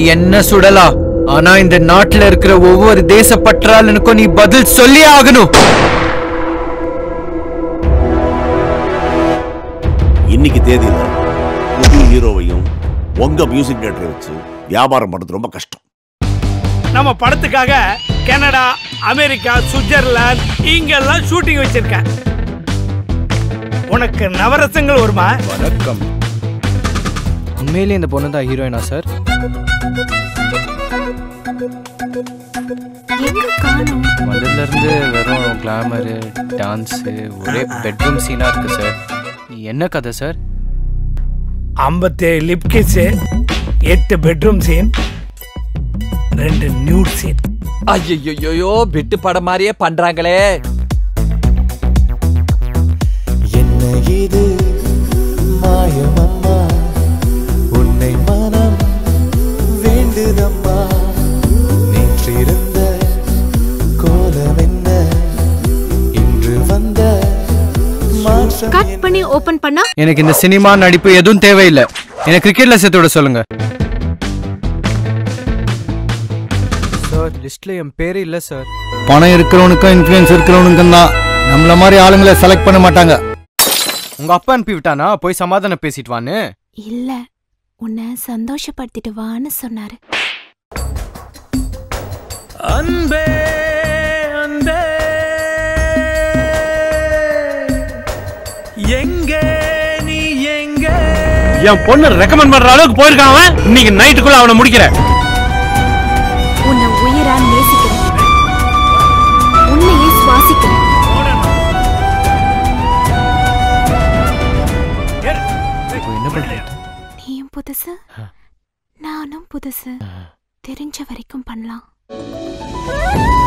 என்ன சுடலாம் ஆனா இந்த நாட்டுல இருக்கிற ஒவ்வொரு தேசப்பற்றாளனுக்கும் நீ பதில் சொல்லி ஆகணும் இன்னைக்கு தேதியில புது ஹீரோவையும் உங்க மியூசிக் டேரக்டரை வச்சு வியாபாரம் பண்றது ரொம்ப கஷ்டம் நம்ம படத்துக்காக கனடா அமெரிக்கா சுவிட்சர்லாந்து இங்கெல்லாம் ஷூட்டிங் வச்சிருக்கேன் உனக்கு நவரசங்கள் வருமா வணக்கம் உண்மையிலே இந்த பொண்ணு தான் ஹீரோயினா சார் எங்க காணோம் முதல்ல இருந்து வெறும் கிளாமரு டான்ஸு ஒரே பெட்ரூம் சீனா இருக்கு சார் என்ன கதை சார் ஐம்பத்தேழு லிப் கிஸ் எட்டு பெட்ரூம் சீன் ரெண்டு நியூட் சீன் ஐயோ பிட்டு படம் மாதிரியே பண்றாங்களே என்ன இது மாயமம்மா உன்னை மனம் வேண்டுதம்மா நேற்றிருந்த கோலம் என்ன இன்று வந்த மாற்றம் கட் பண்ணி ஓபன் பண்ணா எனக்கு இந்த சினிமா நடிப்பு எதுவும் தேவையில்லை எனக்கு கிரிக்கெட்ல சேர்த்து விட சொல்லுங்க சார் லிஸ்ட்ல என் பேரே இல்ல சார் பணம் இருக்கிறவனுக்கும் இன்ஃப்ளூயன்ஸ் இருக்கிறவனுக்கும் தான் நம்மள மாதிரி ஆளுங்களை செலக்ட் பண்ண மாட்டாங்க உங்க அப்பா அனுப்பி விட்டானா போய் சமாதானம் பேசிட்டு வான்னு இல்ல உன்னை சந்தோஷப்படுத்திட்டு வான்னு சொன்னாரு அன்பே அன்பே எங்கே நீ எங்கே என் பொண்ணு ரெக்கமெண்ட் பண்ற அளவுக்கு போயிருக்கான் அவன் இன்னைக்கு நைட்டுக்குள்ள அவனை முடிக்கிறேன் உன்னை உயிரா நேசிக்கிறேன் உன்னையே சுவாசிக்கிறேன் இப்போ என்ன பண்றது நீயும் புதுசு நானும் புதுசு தெரிஞ்ச வரைக்கும் பண்ணலாம்